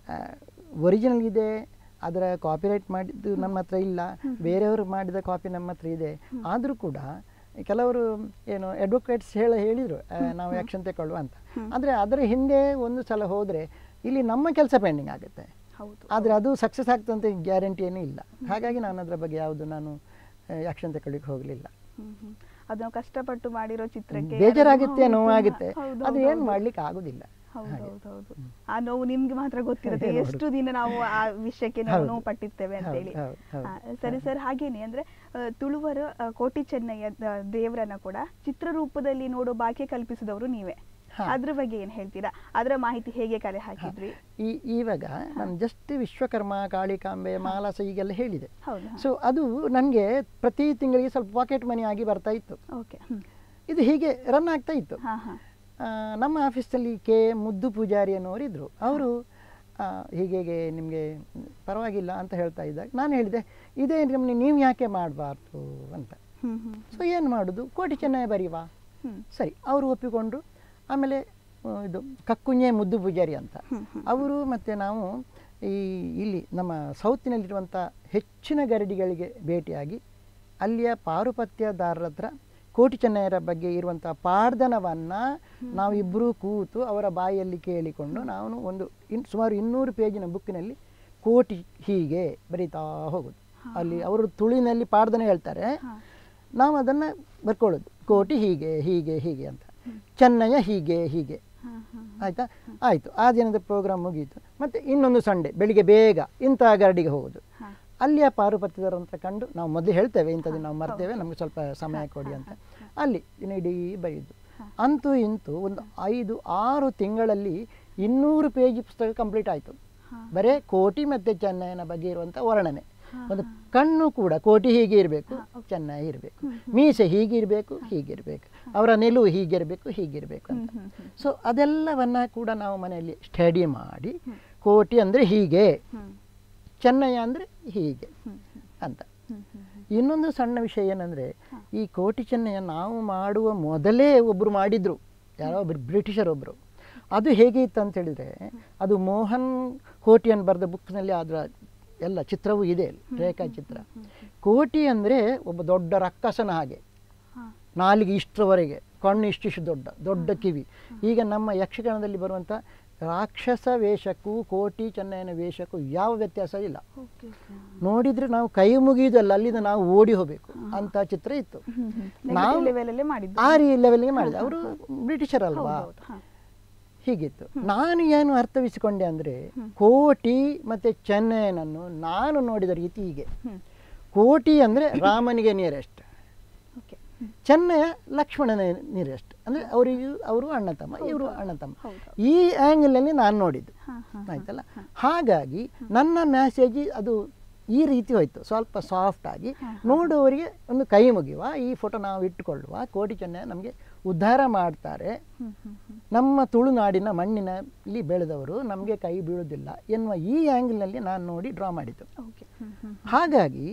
ಒರಿಜಿನಲ್ ಇದೆ ಅದರ ಕಾಪಿರೈಟ್ ಮಾಡಿದ್ದು ನಮ್ಮ ಹತ್ರ ಇಲ್ಲ ಬೇರೆಯವರು ಮಾಡಿದ ಕಾಪಿ ನಮ್ಮ ಹತ್ರ ಇದೆ ಆದರೂ ಕೂಡ ಕೆಲವರು ಏನು ಅಡ್ವೊಕೇಟ್ಸ್ ಹೇಳ ಹೇಳಿದರು ನಾವು ಆ್ಯಕ್ಷನ್ ತಗೊಳ್ಳುವ ಅಂತ ಆದರೆ ಅದರ ಹಿಂದೆ ಒಂದು ಸಲ ಹೋದರೆ ಇಲ್ಲಿ ನಮ್ಮ ಕೆಲಸ ಪೆಂಡಿಂಗ್ ಆಗುತ್ತೆ ಹೌದು ಆದರೆ ಅದು ಸಕ್ಸಸ್ ಆಗ್ತಂತ ಗ್ಯಾರಂಟಿ ಏನೂ ಇಲ್ಲ ಹಾಗಾಗಿ ನಾನು ಅದರ ಬಗ್ಗೆ ಯಾವುದು ನಾನು ಆ್ಯಕ್ಷನ್ ತಗೊಳ್ಳಿಕ್ಕೆ ಹೋಗಲಿಲ್ಲ ಹ್ಮ್, ಹ್ಮ್. ಅದನ್ನು ಕಷ್ಟಪಟ್ಟು ಮಾಡಿರೋ ಚಿತ್ರಕ್ಕೆ ಬೇಜಾರಾಗುತ್ತೆ ಯಾರಾದ್ರೂ ನೋವಾಗುತ್ತೆ ಹೌದು, ಅದು ಹೌದು, ಏನು ಹೌದು. ಮಾಡ್ಲಿಕ್ಕೆ ಆಗೋದಿಲ್ಲ ಹೌದು ಹಾಗೆ. ಹೌದು ಹೌದು ಆ ನೋವು ನಿಮ್ಗೆ ಮಾತ್ರ ಗೊತ್ತಿರುತ್ತೆ ಹೌದು. ಎಷ್ಟು ದಿನ ನಾವು ಆ ವಿಷಯಕ್ಕೆ ನಾವು ಹೌದು. ನೋವು ಪಟ್ಟಿರ್ತೇವೆ ಅಂತ ಹೌದು, ಹೇಳಿ ಹೌದು, ಹೌದು. ಆ, ಸರಿ ಸರ್ ಹಾಗೇನೆ ಅಂದ್ರೆ ಆ, ತುಳುವರ ಆ, ಕೋಟಿ ಚೆನ್ನಯ್ಯ ದ- ದೇವರನ್ನ ಕೂಡ ಚಿತ್ರರೂಪದಲ್ಲಿ ನೋಡೋ ಭಾಗ್ಯ ಕಲ್ಪಿಸಿದವರು ನೀವೇ ಹಾ. ಅದ್ರ ಬಗ್ಗೆ ಏನ್ ಹೇಳ್ತೀರಾ ಅದರ ಮಾಹಿತಿ ಹೇಗೆ ಕಲೆ ಹಾಕಿದ್ರಿ ಈ ಇವಾಗ ನಾನು ಜಸ್ಟ್ ವಿಶ್ವಕರ್ಮ ಕಾಳಿಕಾಂಬೆ ಮಾಲಾಸ ಈಗೆಲ್ಲ ಹೇಳಿದೆ ಹೌದು ಸೊ ಅದು ನನಗೆ ಪ್ರತಿ ತಿಂಗಳಿಗೆ ಸ್ವಲ್ಪ ಪಾಕೆಟ್ ಮನಿ ಆಗಿ ಬರ್ತಾ ಇತ್ತು ಓಕೆ ಹ್ಮ್ ಇದು ಹೀಗೆ ರನ್ ಆಗ್ತಾ ಇತ್ತು ಹಾ ಹಾ ಆ, ನಮ್ಮ ಆಫೀಸಲ್ಲಿ ಕೆ ಮುದ್ದು ಪೂಜಾರಿ ಅನ್ನೋರು ಇದ್ದರು ಅವರು ಹೀಗೆ ಹೀಗೆ ನಿಮಗೆ ಪರವಾಗಿಲ್ಲ ಅಂತ ಹೇಳ್ತಾ ಇದ್ದಾಗ ನಾನು ಹೇಳಿದೆ ಇದೇ ನಮ್ಗೆ ನೀವು ಯಾಕೆ ಮಾಡಬಾರ್ದು ಅಂತ ಹ್ಮ್ ಹ್ಮ್ ಸೊ ಏನು ಮಾಡೋದು ಕೋಟಿ ಚೆನ್ನೈ ಬರೀವಾ ಹ್ಮ್ ಸರಿ ಅವರು ಒಪ್ಪಿಕೊಂಡ್ರು ಆಮೇಲೆ ಆ, ಇದು ಕಕ್ಕುಂಜೆ ಮುದ್ದು ಪೂಜಾರಿ ಅಂತ ಹ್ಮ್ ಹ್ಮ್ ಅವರು ಮತ್ತು ನಾವು ಈ ಇಲ್ಲಿ ನಮ್ಮ ಸೌತಿನಲ್ಲಿರುವಂಥ ಹೆಚ್ಚಿನ ಗರಡಿಗಳಿಗೆ ಭೇಟಿಯಾಗಿ ಅಲ್ಲಿಯ ಪಾರುಪತ್ಯದಾರರ ಹತ್ರ ಕೋಟಿ ಚೆನ್ನಯ್ಯರ ಬಗ್ಗೆ ಇರುವಂಥ ಪಾಡ್ದನವನ್ನು ನಾವಿಬ್ಬರೂ ಕೂತು ಅವರ ಬಾಯಲ್ಲಿ ಕೇಳಿಕೊಂಡು ನಾವು ಒಂದು ಇನ್ ಸುಮಾರು ಇನ್ನೂರು ಪೇಜಿನ ಬುಕ್ಕಿನಲ್ಲಿ ಕೋಟಿ ಹೀಗೆ ಬರೀತಾ ಹೋಗೋದು ಅಲ್ಲಿ ಅವರು ತುಳಿನಲ್ಲಿ ಪಾಡ್ದನ ಹೇಳ್ತಾರೆ ಹಾ. ನಾವು ಅದನ್ನು ಬರ್ಕೊಳ್ಳೋದು ಕೋಟಿ ಹೀಗೆ ಹೀಗೆ ಹೀಗೆ ಅಂತ ಚೆನ್ನಯ್ಯ ಹೀಗೆ ಹೀಗೆ ಹಾ ಹಾ ಆಯಿತಾ ಆಯಿತು ಆ ದಿನದ ಪ್ರೋಗ್ರಾಮ್ ಮುಗೀತು ಮತ್ತು ಇನ್ನೊಂದು ಸಂಡೆ ಬೆಳಿಗ್ಗೆ ಬೇಗ ಇಂಥ ಗರಡಿಗೆ ಹೋಗೋದು ಹಾ ಅಲ್ಲಿಯ ಪಾರುಪತ್ಯದವರು ಅಂತ ಕಂಡು ನಾವು ಮೊದಲು ಹೇಳ್ತೇವೆ ಇಂಥದ್ದು ನಾವು ಮರ್ತೇವೆ ನಮಗೆ ಸ್ವಲ್ಪ ಸಮಯ ಕೊಡಿ ಅಂತ ಅಲ್ಲಿ ದಿನ ಇಡೀ ಬರೆಯುದು ಅಂತೂ ಇಂತೂ ಒಂದು ಐದು ಆರು ತಿಂಗಳಲ್ಲಿ ಇನ್ನೂರು ಪೇಜ್ ಪುಸ್ತಕ ಕಂಪ್ಲೀಟ್ ಆಯಿತು ಹಾ. ಬರೇ ಕೋಟಿ ಮತ್ತು ಚೆನ್ನೈನ ಬಗ್ಗೆ ಇರುವಂಥ ವರ್ಣನೆ ಒಂದು ಕಣ್ಣು ಕೂಡ ಕೋಟಿ ಹೀಗೆ ಇರಬೇಕು ಚೆನ್ನೈ ಇರಬೇಕು ಮೀಸೆ ಹೀಗಿರಬೇಕು ಹೀಗಿರಬೇಕು ಅವರ ನಿಲುವು ಹೀಗಿರಬೇಕು ಹೀಗಿರಬೇಕು ಅಂತ ಹ್ಮ್ ಹ್ಮ್ ಸೊ ಅದೆಲ್ಲವನ್ನ ಕೂಡ ನಾವು ಮನೆಯಲ್ಲಿ ಸ್ಟಡಿ ಮಾಡಿ ಕೋಟಿ ಅಂದರೆ ಹೀಗೆ ಹ್ಮ್ ಚೆನ್ನಯ್ಯ ಅಂದರೆ ಹೀಗೆ ಹ್ಮ್ ಅಂತ ಹ್ಮ್ ಹ್ಮ್ ಇನ್ನೊಂದು ಸಣ್ಣ ವಿಷಯ ಏನಂದರೆ ಈ ಕೋಟಿ ಚೆನ್ನಯ್ಯ ನಾವು ಮಾಡುವ ಮೊದಲೇ ಒಬ್ಬರು ಮಾಡಿದರು ಯಾರೋ ಒಬ್ಬರು ಬ್ರಿಟಿಷರೊಬ್ಬರು ಅದು ಹೇಗೆ ಇತ್ತು ಅಂತ ಹೇಳಿದರೆ ಅದು ಮೋಹನ್ ಕೋಟಿಯನ್ ಬರೆದ ಬುಕ್ನಲ್ಲಿ ಅದರ ಎಲ್ಲ ಚಿತ್ರವೂ ಇದೆ ರೇಖಾಚಿತ್ರ ಕೋಟಿ ಅಂದರೆ ಒಬ್ಬ ದೊಡ್ಡ ರಕ್ಕಸನ ಹಾಗೆ ಹಾ ನಾಲಿಗೆ ಇಷ್ಟರವರೆಗೆ ಕಣ್ಣು ಇಷ್ಟಿಷ್ಟು ದೊಡ್ಡ ದೊಡ್ಡ ಕಿವಿ ಈಗ ನಮ್ಮ ಯಕ್ಷಗಾನದಲ್ಲಿ ಬರುವಂಥ ರಾಕ್ಷಸ ವೇಷಕ್ಕೂ ಕೋಟಿ ಚೆನ್ನೈನ ವೇಷಕ್ಕೂ ಯಾವ ವ್ಯತ್ಯಾಸ ಇಲ್ಲ ಓಕೆ ಓಕೆ ನೋಡಿದ್ರೆ ನಾವು ಕೈ ಮುಗಿಯುವುದಲ್ಲ ಅಲ್ಲಿಂದ ನಾವು ಓಡಿ ಹೋಗಬೇಕು ಅಂತ ಚಿತ್ರ ಇತ್ತು ನಾವು ಲೆವೆಲಲ್ಲೇ ಮಾಡಿದ್ದು ಆ ರೀ ಲೆವೆಲ್ಗೆ ಮಾಡಿದೆ ಅವರು ಬ್ರಿಟಿಷರ್ ಅಲ್ವಾ ಹೌದು, ಹಾ. ಹೀಗಿತ್ತು ನಾನು ಏನು ಅರ್ಥವಿಸಿಕೊಂಡೆ ಅಂದರೆ ಕೋಟಿ ಮತ್ತು ಚೆನ್ನೈನನ್ನು ನಾನು ನೋಡಿದ ರೀತಿ ಹೀಗೆ ಹ್ಮ್. ಕೋಟಿ ಅಂದರೆ ರಾಮನಿಗೆ ನಿಯರೆಸ್ಟ್ ಓಕೆ ಚೆನ್ನಯ ಲಕ್ಷ್ಮಣನ ನಿಯರೆಸ್ಟ್ ಅಂದರೆ ಅವರಿಗೆ ಅವರು ಅಣ್ಣ ತಮ್ಮ ಇವರು ಅಣ್ಣ ತಮ್ಮ ಹೌದು. ಈ ಆ್ಯಂಗಲಲ್ಲಿ ನಾನು ನೋಡಿದ್ದು ಹಾ, ಹಾ, ಆಯ್ತಲ್ಲ ಹಾಗಾಗಿ ನನ್ನ ಮ್ಯಾಸೇಜ್ ಅದು ಈ ರೀತಿ ಹೋಯ್ತು ಸ್ವಲ್ಪ ಸಾಫ್ಟ್ ಆಗಿ ನೋಡುವವರಿಗೆ ಒಂದು ಕೈ ಮುಗಿಯುವ ಈ ಫೋಟೋ ನಾವು ಇಟ್ಟುಕೊಳ್ಳುವ ಕೋಟಿ ಚೆನ್ನಯ ನಮಗೆ ಉದ್ಧಾರ ಮಾಡ್ತಾರೆ ಹ್ಮ್, ಹ್ಮ್, ಹ್ಮ್. ನಮ್ಮ ತುಳುನಾಡಿನ ಮಣ್ಣಿನಲ್ಲಿ ಬೆಳೆದವರು ನಮಗೆ ಕೈ ಬೀಳುವುದಿಲ್ಲ ಎನ್ನುವ ಈ ಆ್ಯಂಗಲ್ನಲ್ಲಿ ನಾನು ನೋಡಿ ಡ್ರಾ ಮಾಡಿದ್ದು ಓಕೆ ಹ್ಮ್, ಹ್ಮ್. ಹಾಗಾಗಿ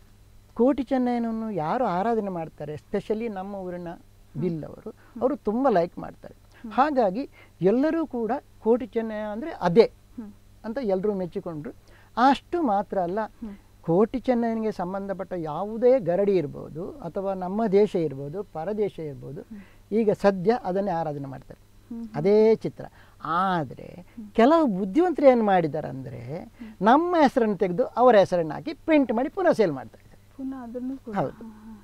ಕೋಟಿ ಚೆನ್ನೈನನ್ನು ಯಾರು ಆರಾಧನೆ ಮಾಡ್ತಾರೆ ಸ್ಪೆಷಲಿ ನಮ್ಮ ಊರಿನ ಬಿಲ್ ಅವರು ಅವರು ತುಂಬ ಲೈಕ್ ಮಾಡ್ತಾರೆ ಹಾಗಾಗಿ ಎಲ್ಲರೂ ಕೂಡ ಕೋಟಿ ಚೆನ್ನಯ ಅಂದರೆ ಅದೇ ಹ್ಮ್. ಅಂತ ಎಲ್ಲರೂ ಮೆಚ್ಚಿಕೊಂಡ್ರು ಅಷ್ಟು ಮಾತ್ರ ಅಲ್ಲ ಕೋಟಿ ಚೆನ್ನೈನಿಗೆ ಸಂಬಂಧಪಟ್ಟ ಯಾವುದೇ ಗರಡಿ ಇರ್ಬೋದು ಅಥವಾ ನಮ್ಮ ದೇಶ ಇರ್ಬೋದು ಪರದೇಶ ಇರ್ಬೋದು ಈಗ ಸದ್ಯ ಅದನ್ನೇ ಆರಾಧನೆ ಮಾಡ್ತಾರೆ ಅದೇ ಚಿತ್ರ ಆದರೆ ಕೆಲವು ಬುದ್ಧಿವಂತರು ಏನು ಮಾಡಿದ್ದಾರೆ ಅಂದರೆ ನಮ್ಮ ಹೆಸರನ್ನು ತೆಗೆದು ಅವರ ಹೆಸರನ್ನು ಹಾಕಿ ಪ್ರಿಂಟ್ ಮಾಡಿ ಪುನಃ ಸೇಲ್ ಮಾಡ್ತಾ ಇದ್ದಾರೆ ಪುನಃ ಅದನ್ನು ಕೂಡ ಹೌದು.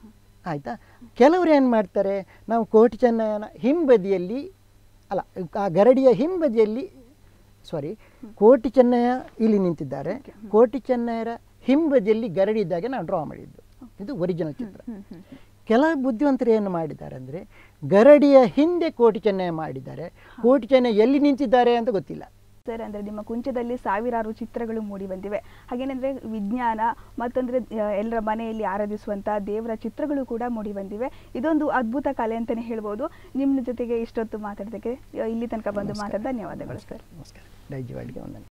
ಆಯಿತಾ ಕೆಲವರು ಏನು ಮಾಡ್ತಾರೆ ನಾವು ಕೋಟಿ ಚೆನ್ನಯ್ಯನ ಹಿಂಬದಿಯಲ್ಲಿ ಅಲ್ಲ ಆ ಗರಡಿಯ ಹಿಂಬದಿಯಲ್ಲಿ ಸಾರಿ ಕೋಟಿ ಚೆನ್ನಯ್ಯ ಇಲ್ಲಿ ನಿಂತಿದ್ದಾರೆ ಕೋಟಿ ಚೆನ್ನಯ್ಯರ ಹಿಂಬದಿಯಲ್ಲಿ ಗರಡಿ ಇದ್ದಾಗೆ ನಾವು ಡ್ರಾ ಮಾಡಿದ್ದು ಇದು ಒರಿಜಿನಲ್ ಚಿತ್ರ ಹ್ಮ್, ಹ್ಮ್, ಹ್ಮ್. ಕೆಲವು ಬುದ್ಧಿವಂತರು ಏನು ಮಾಡಿದ್ದಾರೆ ಅಂದರೆ ಗರಡಿಯ ಹಿಂದೆ ಕೋಟಿ ಚೆನ್ನಯ್ಯ ಮಾಡಿದ್ದಾರೆ ಕೋಟಿ ಚೆನ್ನಯ್ಯ ಎಲ್ಲಿ ನಿಂತಿದ್ದಾರೆ ಅಂತ ಗೊತ್ತಿಲ್ಲ ಸರ್ ಅಂದ್ರೆ ನಿಮ್ಮ ಕುಂಚದಲ್ಲಿ ಸಾವಿರಾರು ಚಿತ್ರಗಳು ಮೂಡಿ ಬಂದಿವೆ ಹಾಗೇನಂದ್ರೆ ವಿಜ್ಞಾನ ಮತ್ತಂದ್ರೆ ಆ, ಎಲ್ಲರ ಮನೆಯಲ್ಲಿ ಆರಾಧಿಸುವಂತ ದೇವರ ಚಿತ್ರಗಳು ಕೂಡ ಮೂಡಿ ಬಂದಿವೆ ಇದೊಂದು ಅದ್ಭುತ ಕಲೆ ಅಂತಾನೆ ಹೇಳ್ಬೋದು ನಿಮ್ಮ ಜೊತೆಗೆ ಇಷ್ಟೊತ್ತು ಮಾತಾಡೋದಕ್ಕೆ ಇಲ್ಲಿ ತನಕ ಬಂದು ಮಾತಾಡ ಧನ್ಯವಾದಗಳು ಸರ್ ನಮಸ್ಕಾರ ಡೈಜಿವಾಡಿಗೆ ಒಂದನೇ